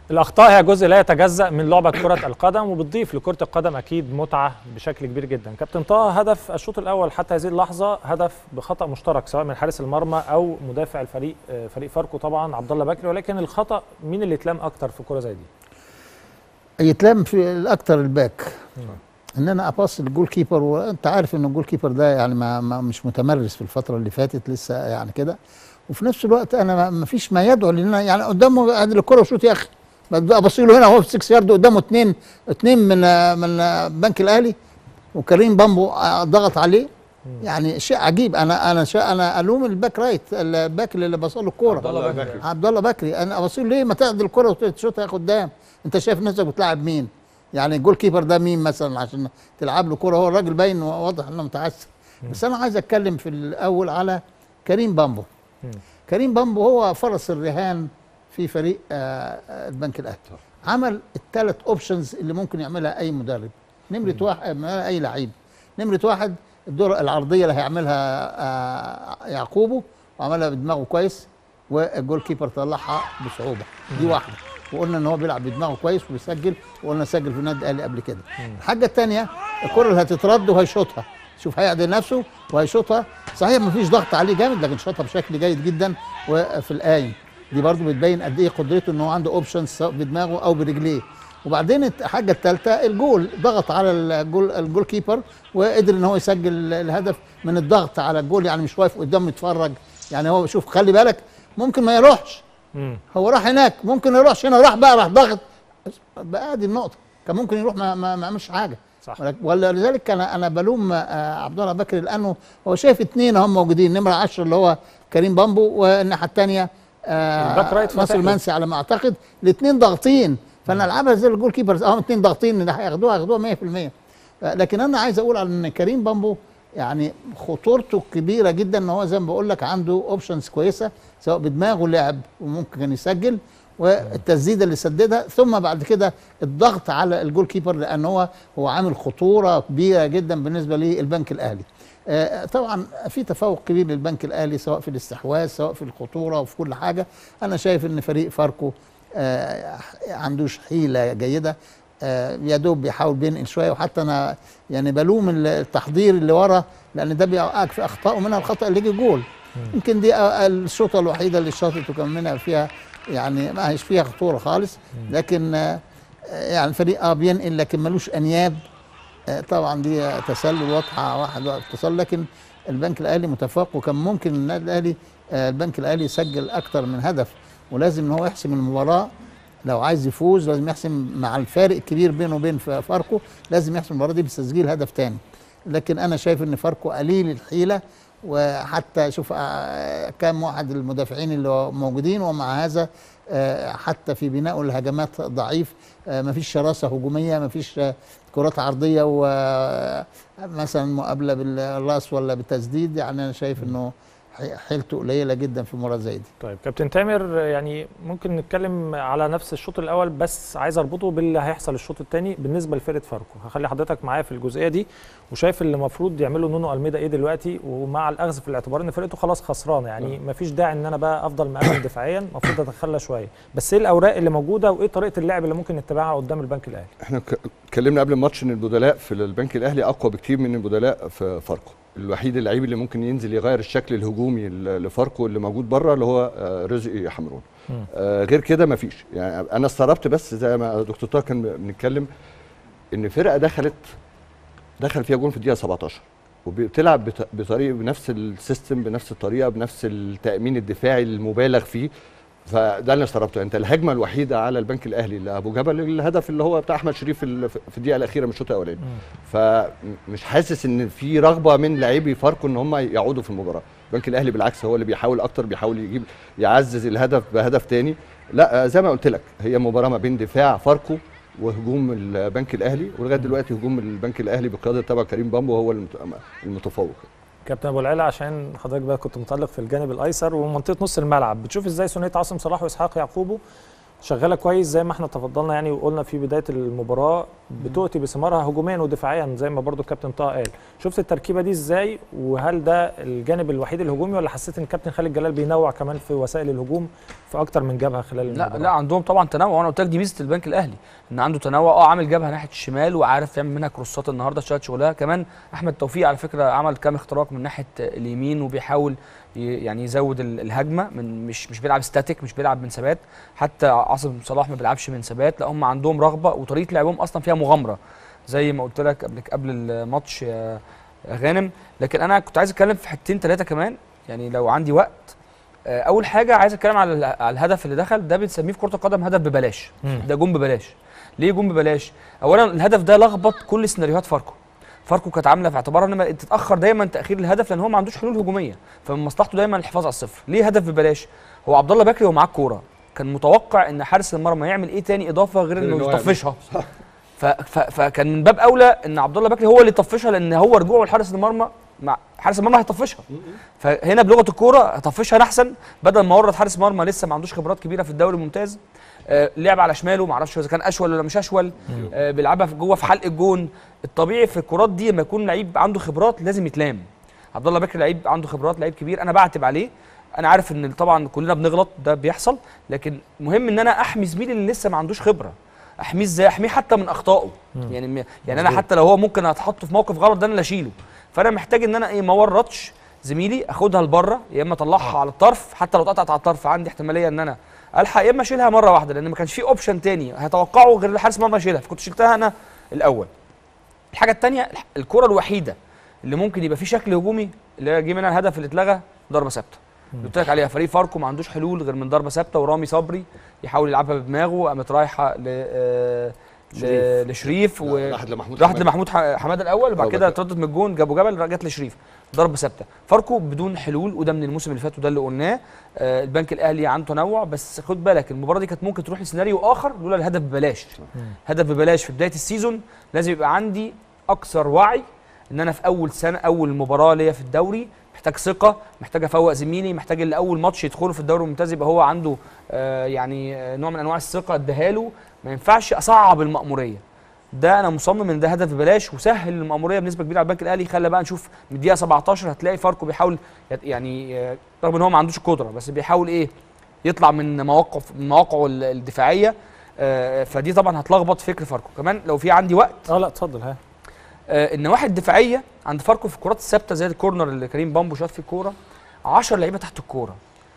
الاخطاء هي جزء لا يتجزا من لعبه كره القدم وبتضيف لكره القدم اكيد متعه بشكل كبير جدا كابتن طه هدف الشوط الاول حتى هذه اللحظه هدف بخطا مشترك سواء من حارس المرمى او مدافع الفريق آه، فريق فاركو طبعا عبد الله بكري ولكن الخطا مين اللي اتلام اكتر في كره زي دي يتلام في الاكتر الباك ان انا اباص للجول كيبر وانت عارف ان الجول كيبر ده يعني ما, ما مش متمرس في الفتره اللي فاتت لسه يعني كده وفي نفس الوقت انا ما- ما فيش ما يدعو لان أنا يعني قدامه ادي الكره وشوط يا اخي ابص له هنا هو في 6 يارد قدامه اثنين اثنين من آه، من آه، البنك الاهلي وكريم بامبو آه، ضغط عليه يعني شيء عجيب انا انا شا انا الوم الباك رايت الباك اللي بصل له الكوره عبد الله بكري عبد الله بكري انا ابص له ليه ما تعدل الكره وتشوطها قدام انت شايف نفسك بتلعب مين يعني الجول كيبر ده مين مثلا عشان تلعب له كوره هو الراجل باين واضح انه متعسف بس انا عايز اتكلم في الاول على كريم بامبو مم. كريم بامبو هو فرس الرهان في فريق آه، آه، البنك الاهلي عمل الثلاث اوبشنز اللي ممكن يعملها اي مدرب نمره واحد يعملها اي لعيب نمره واحد الدور العرضيه اللي هيعملها آه، يعقوبه وعملها بدماغه كويس والجول كيبر طلعها بصعوبه دي واحده وقلنا ان هو بيلعب بدماغه كويس وبيسجل وقلنا سجل في النادي الاهلي قبل كده الحاجه الثانيه الكره اللي هتترد وهيشوطها شوف هيعدل نفسه وهيشوطها صحيح مفيش ضغط عليه جامد لكن شاطها بشكل جيد جدا وفي القايم دي برضو بتبين قد ايه قدرته ان هو عنده اوبشنز سواء بدماغه او برجليه وبعدين الحاجه الثالثه الجول ضغط على الجول الجول كيبر وقدر ان هو يسجل الهدف من الضغط على الجول يعني مش واقف قدامه يتفرج يعني هو شوف خلي بالك ممكن ما يروحش مم. هو راح هناك ممكن ما يروحش هنا راح بقى راح ضغط بقى دي النقطه كان ممكن يروح ما ما, ما عملش حاجه صح ولك- ولذلك انا انا بلوم آه، عبد الله بكري لانه هو شايف اثنين هم موجودين نمره 10 اللي هو كريم بامبو والناحيه الثانيه الباك رايت ناصر فتحي. المنسي على ما اعتقد الاثنين ضاغطين فانا العبها زي الجول كيبرز اه اثنين ضاغطين ده هياخدوها هياخدوها 100% لكن انا عايز اقول على ان كريم بامبو يعني خطورته كبيره جدا ان هو زي ما بقول لك عنده اوبشنز كويسه سواء بدماغه لعب وممكن كان يسجل والتسديده اللي سددها ثم بعد كده الضغط على الجول كيبر لان هو هو عامل خطوره كبيره جدا بالنسبه للبنك الاهلي آه، طبعا في تفوق كبير للبنك الاهلي سواء في الاستحواذ سواء في الخطوره وفي كل حاجه انا شايف ان فريق فاركو آه، عندوش حيله جيده آه، يا دوب بيحاول بينقل شويه وحتى انا يعني بلوم التحضير اللي ورا لان ده بيوقعك في اخطاء ومنها الخطا اللي يجي جول يمكن دي آه، الشوطه الوحيده اللي شاطت وكان منها فيها يعني ما هيش فيها خطوره خالص لكن آه، آه، يعني الفريق اه بينقل لكن ملوش انياب آه، طبعا دي تسلل واضحه واحد واقف تسلل لكن البنك الاهلي متفوق وكان ممكن النادي الاهلي آه، البنك الاهلي يسجل اكتر من هدف ولازم ان هو يحسم المباراه لو عايز يفوز لازم يحسم مع الفارق الكبير بينه وبين ف- فاركو لازم يحسم المباراه دي بتسجيل هدف تاني لكن انا شايف ان فاركو قليل الحيله وحتى شوف آه، كام واحد المدافعين اللي موجودين ومع هذا آه، حتى في بناء الهجمات ضعيف آه، مفيش شراسه هجوميه مفيش آه، كرات عرضيه ومثلا مقابله بالراس ولا بالتسديد يعني انا شايف انه ح- حيلته قليله جدا في مباراه زي دي طيب كابتن تامر يعني ممكن نتكلم على نفس الشوط الاول بس عايز اربطه باللي هيحصل الشوط الثاني بالنسبه لفرقه فاركو هخلي حضرتك معايا في الجزئيه دي وشايف اللي المفروض يعمله نونو الميدا ايه دلوقتي ومع الاخذ في الاعتبار ان فرقته خلاص خسرانه يعني مفيش داعي ان انا بقى افضل مأمن دفاعيا المفروض اتخلى شويه بس ايه الاوراق اللي موجوده وايه طريقه اللعب اللي ممكن نتبعها قدام البنك الاهلي احنا ك- اتكلمنا قبل الماتش ان البدلاء في البنك الاهلي اقوى بكتير من البدلاء في فاركو الوحيد اللعيب اللي ممكن ينزل يغير الشكل الهجومي ل- لفاركو اللي موجود بره اللي هو آه، رزقي حمرون مم. آه، غير كده مفيش يعني انا استغربت بس زي ما دكتور طه كان بنتكلم ان فرقه دخلت دخل فيها جون في الدقيقه 17 وبتلعب بط- بطريقه بنفس السيستم بنفس الطريقه بنفس التامين الدفاعي المبالغ فيه فده اللي أنا استغربته انت الهجمه الوحيده على البنك الاهلي لابو جبل الهدف اللي هو بتاع احمد شريف في ال- في الدقيقه الاخيره من الشوط الاولاني فمش حاسس ان في رغبه من لاعبي فاركو ان هم يعودوا في المباراه البنك الاهلي بالعكس هو اللي بيحاول اكتر بيحاول يجيب يعزز الهدف بهدف تاني لا آه، زي ما قلت لك هي مباراه ما بين دفاع فاركو وهجوم البنك الاهلي ولغايه دلوقتي هجوم البنك الاهلي بقياده طبعا كريم بامبو هو المت- المتفوق كابتن ابو العلا عشان حضرتك بقى كنت متالق في الجانب الايسر ومنطقه نص الملعب بتشوف ازاي ثنائيه عاصم صلاح واسحاق يعقوبه شغاله كويس زي ما احنا تفضلنا يعني وقلنا في بدايه المباراه بتؤتي بثمارها هجوميا ودفاعيا زي ما برضو الكابتن طه قال شفت التركيبه دي ازاي وهل ده الجانب الوحيد الهجومي ولا حسيت ان الكابتن خالد جلال بينوع كمان في وسائل الهجوم في اكتر من جبهه خلال لا المباراه لا عندهم طبعا تنوع وانا قلت لك دي ميزه البنك الاهلي ان عنده تنوع اه عامل جبهه ناحيه الشمال وعارف يعمل منها كروسات النهارده شويه شغلها كمان احمد توفيق على فكره عمل كام اختراق من ناحيه اليمين وبيحاول ي- يعني يزود ال- الهجمه من مش مش بيلعب ستاتيك مش بيلعب من ثبات حتى عاصم صلاح ما بيلعبش من ثبات لا هم عندهم رغبه وطريقه لعبهم اصلا فيها مغامره زي ما قلت لك قبل قبل الماتش يا يا غانم لكن انا كنت عايز اتكلم في حتتين ثلاثه كمان يعني لو عندي وقت آه، اول حاجه عايز اتكلم على ال- على الهدف اللي دخل ده بنسميه في كره القدم هدف ببلاش مم. ده جون ببلاش ليه جون ببلاش اولا الهدف ده لخبط كل سيناريوهات فاركو فاركو كانت عامله في اعتبارها ان ما- تتاخر دايما تاخير الهدف لان هو ما عندوش حلول هجوميه فمن مصلحته دايما الحفاظ على الصفر ليه هدف ببلاش هو عبد الله بكري ومعاه الكوره كان متوقع ان حارس المرمى يعمل ايه تاني اضافه غير غير انه إن هو يعمل. يطفشها ف ف فكان من باب اولى ان عبد الله بكري هو اللي يطفشها لان هو رجوعه لحارس المرمى مع حارس المرمى هيطفشها فهنا بلغه الكوره هطفشها أنا احسن بدل ما ورط حارس مرمى لسه ما عندوش خبرات كبيره في الدوري الممتاز آه لعب على شماله ما اعرفش اذا كان اشول ولا مش اشول آه بيلعبها في جوه في حلق الجون الطبيعي في الكرات دي لما يكون لعيب عنده خبرات لازم يتلام عبد الله بكر لعيب عنده خبرات لعيب كبير انا بعتب عليه انا عارف ان طبعا كلنا بنغلط ده بيحصل لكن مهم ان انا احمي زميلي اللي لسه ما عندوش خبره احميه ازاي احميه حتى من اخطائه يعني م- يعني انا مظبوط. حتى لو هو ممكن اتحط في موقف غلط ده انا اللي اشيله فانا محتاج ان انا ايه ما ورطش زميلي اخدها لبره يا اما اطلعها على الطرف حتى لو اتقطعت على الطرف عندي احتماليه ان انا الحق يا اما اشيلها مره واحده لان ما كانش في اوبشن تاني هتوقعه غير الحارس مرمى يشيلها فكنت شلتها انا الاول الحاجه الثانيه الكره الوحيده اللي ممكن يبقى في شكل هجومي اللي هي جه منها الهدف اللي اتلغى ضربه ثابته اللي قلت لك عليها فريق فاركو ما عندوش حلول غير من ضربه ثابته ورامي صبري يحاول يلعبها بدماغه قامت رايحه ل آه، ل- شريف. لشريف و راحت لمحمود راحت حماد. لمحمود ح- حماده الاول وبعد أه كده بقى. اتردت من الجون جابوا جبل جت لشريف ضربه ثابته فاركو بدون حلول وده من الموسم اللي فات وده اللي قلناه آه البنك الاهلي عنده تنوع بس خد بالك المباراه دي كانت ممكن تروح لسيناريو اخر لولا الهدف ببلاش هدف ببلاش في بدايه السيزون لازم يبقى عندي اكثر وعي ان انا في اول سنه اول مباراه ليا في الدوري محتاج ثقه محتاج افوق زميلي محتاج اللي اول ماتش يدخله في الدوري الممتاز يبقى هو عنده آه يعني آه نوع من انواع الثقه اديها له ما ينفعش اصعب المأموريه ده انا مصمم ان ده هدف ببلاش وسهل المأموريه بنسبه كبيره على البنك الاهلي خلى بقى نشوف من الدقيقه 17 هتلاقي فاركو بيحاول يت- يعني آه، رغم ان هو ما عندوش القدره بس بيحاول ايه يطلع من مواقف من مواقعه ال- الدفاعيه آه، فدي طبعا هتلخبط فكر فاركو كمان لو في عندي وقت اه لا اتفضل ها آه، النواحي الدفاعيه عند فاركو في الكرات الثابته زي الكورنر اللي كريم بامبو شاط فيه الكوره 10 لعيبه تحت الكوره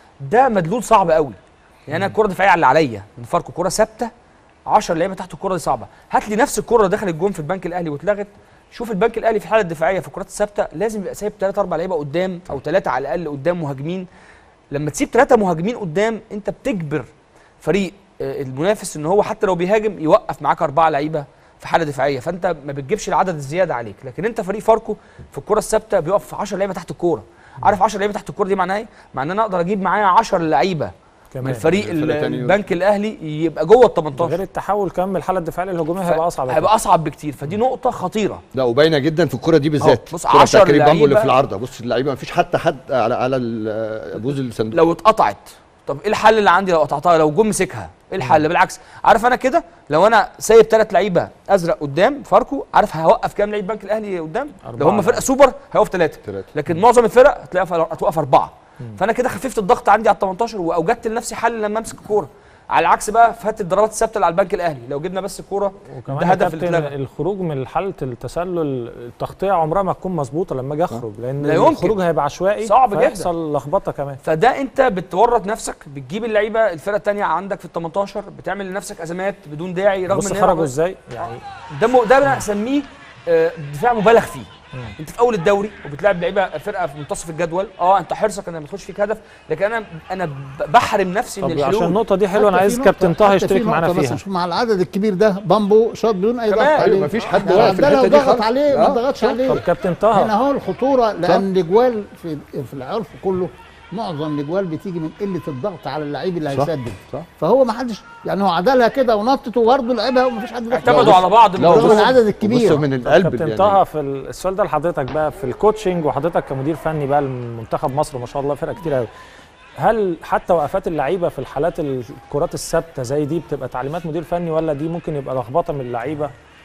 ده مدلول صعب قوي يعني انا الكوره الدفاعيه اللي عليا من فاركو كوره ثابته 10 لعيبه تحت الكوره دي صعبه هات لي نفس الكوره اللي دخلت الجون في البنك الاهلي واتلغت شوف البنك الاهلي في الحاله الدفاعيه في الكرات الثابته لازم يبقى سايب 3 4 لعيبه قدام او ثلاثه على الاقل قدام مهاجمين لما تسيب ثلاثه مهاجمين قدام انت بتجبر فريق آه، المنافس ان هو حتى لو بيهاجم يوقف معاك اربعه لعيبه في حاله دفاعيه فانت ما بتجيبش العدد الزياده عليك لكن انت فريق فاركو في الكره الثابته بيقف 10 لعيبه تحت الكوره عارف 10 لعيبه تحت الكوره دي معناها ايه معناه ان انا اقدر اجيب معايا 10 لعيبه من كمان فريق الفرقة ال- تاني البنك الاهلي يبقى جوه ال 18 غير التحول كمان من الحاله الدفاعيه للهجوميه هيبقى اصعب هيبقى اصعب بكتير فدي نقطه خطيره لا وباينه جدا في الكره دي بالذات بص، الكرة 10 بتاع كريم بامبو اللي لعيبة. في العارضه بص اللعيبه ما فيش حتى حد على على ال- بوز الصندوق لو اتقطعت طب ايه الحل اللي عندي لو قطعتها لو جم مسكها ايه الحل بالعكس عارف انا كده لو انا سايب ثلاث لعيبه ازرق قدام فاركو عارف هوقف كام لعيب بنك الاهلي قدام لو أربعة. هم فرقه سوبر هيقف ثلاثه ثلاثة. لكن معظم الفرق هتلاقيها هتوقف اربعه فانا كده خففت الضغط عندي على ال 18 واوجدت لنفسي حل لما امسك الكوره على العكس بقى فات الضربات الثابته اللي على البنك الاهلي لو جبنا بس الكوره وكمان ده يا هدف اللي كابتن اتلغى الخروج من حاله التسلل التغطيه عمرها ما تكون مظبوطه لما اجي اخرج لان لا يمكن. الخروج هيبقى عشوائي صعب جدا. فيحصل لخبطه كمان فده انت بتورط نفسك بتجيب اللعيبه الفرقه الثانيه عندك في ال 18 بتعمل لنفسك ازمات بدون داعي رغم بص ان هي خرجوا معمولة- ازاي يعني ده م... ده انا اسميه آه، دفاع مبالغ فيه انت في اول الدوري وبتلعب لعيبه فرقه في منتصف الجدول اه انت حرصك ان ما تخش فيك هدف لكن انا انا ب- بحرم نفسي من طب عشان الحلول النقطه دي حلوه انا حتى عايز في كابتن نقطة- طه حتى يشترك في معانا نقطة فيها بس شوف مع العدد الكبير ده بامبو شاط بدون اي ضغط كمان. عليه ايوه مفيش حد يعني واقف في ده لو الحته دي ضغط خالص. عليه ما آه. ضغطش طب عليه كابتن هنا طه هو الخطوره لان الاجوال في في العرف كله معظم الاجوال بتيجي من قله الضغط على اللعيب اللي صح، هيسدد صح. فهو ما حدش يعني هو عدلها كده ونطت وبرضه لعبها ومفيش حد دخل. اعتمدوا على بعض لا رغم وبص- العدد الكبير. وبص من طب القلب كابتن يعني طه في ال- السؤال ده لحضرتك بقى في الكوتشنج وحضرتك كمدير فني بقى لمنتخب مصر ما شاء الله فرقه كتير قوي هل حتى وقفات اللعيبه في الحالات الكرات الثابته زي دي بتبقى تعليمات مدير فني ولا دي ممكن يبقى لخبطه من اللعيبه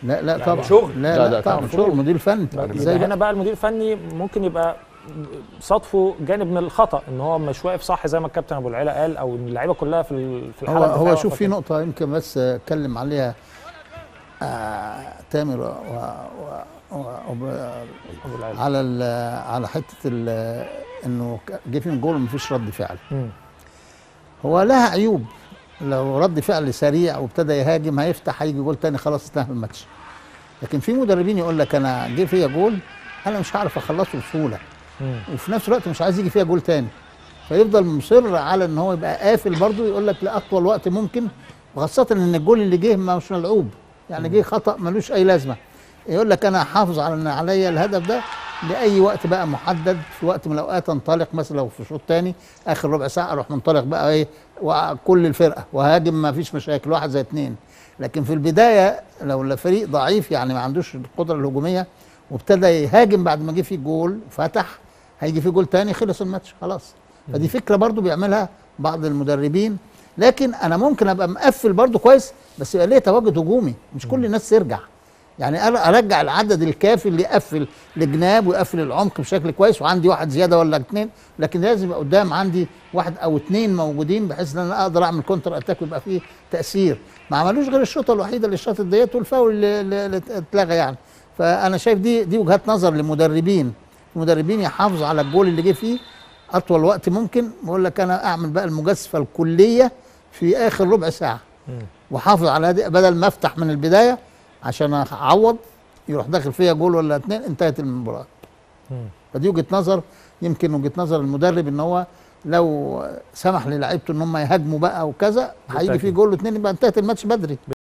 لا لا يعني طبعا شغل. لا لا، لا, لا، طبعا طبعاً. شغل مدير فني يبقى ازاي هنا بقى بقى المدير الفني ممكن يبقى صادفه جانب من الخطا ان هو مش واقف صح زي ما الكابتن ابو العلا قال او ان اللعيبه كلها في ال- في هو الحاله هو الدفاعية شوف واقفة في كده. نقطة يمكن بس اتكلم عليها آه تامر و و و و ابو العلا على ال- على حتة ال- انه ك- جه فيهم جول مفيش رد فعل مم. هو لها عيوب لو رد فعل سريع وابتدى يهاجم هيفتح هيجي جول تاني خلاص انتهى الماتش لكن في مدربين يقول لك انا جه فيا جول انا مش هعرف اخلصه بسهوله مم. وفي نفس الوقت مش عايز يجي فيها جول تاني فيفضل مصر على ان هو يبقى قافل برضه يقول لك لاطول وقت ممكن وخاصه ان الجول اللي جه ما مش ملعوب يعني جه خطا ملوش اي لازمه يقول لك انا هحافظ على ان عليا الهدف ده لاي وقت بقى محدد في وقت من الاوقات انطلق مثلا لو في شوط تاني اخر ربع ساعه اروح منطلق بقى ايه وكل الفرقه وهاجم ما فيش مشاكل واحد زي اتنين لكن في البدايه لو الفريق ضعيف يعني ما عندوش القدره الهجوميه وابتدى يهاجم بعد ما جه فيه جول فتح هيجي فيه جول تاني خلص الماتش خلاص فدي فكره برضو بيعملها بعض المدربين لكن انا ممكن ابقى مقفل برضو كويس بس يبقى ليه تواجد هجومي مش كل الناس ترجع يعني انا ارجع العدد الكافي اللي يقفل الجناب ويقفل العمق بشكل كويس وعندي واحد زياده ولا اتنين لكن لازم يبقى قدام عندي واحد او اتنين موجودين بحيث ان انا اقدر اعمل كونتر اتاك ويبقى فيه تاثير ما عملوش غير الشوطه الوحيده اللي شاطت ديت والفاول اللي- اللي اللي اتلغى يعني فانا شايف دي دي وجهات نظر لمدربين المدربين يحافظوا على الجول اللي جه فيه اطول وقت ممكن بقول لك انا اعمل بقى المجازفه الكليه في اخر ربع ساعه مم. واحافظ على دي بدل ما افتح من البدايه عشان اعوض يروح داخل فيا جول ولا اتنين انتهت المباراه مم. فدي وجهه نظر يمكن وجهه نظر المدرب ان هو لو سمح للاعيبته ان هم يهاجموا بقى وكذا هيجي بالتأكيد. فيه جول واتنين يبقى انتهت الماتش بدري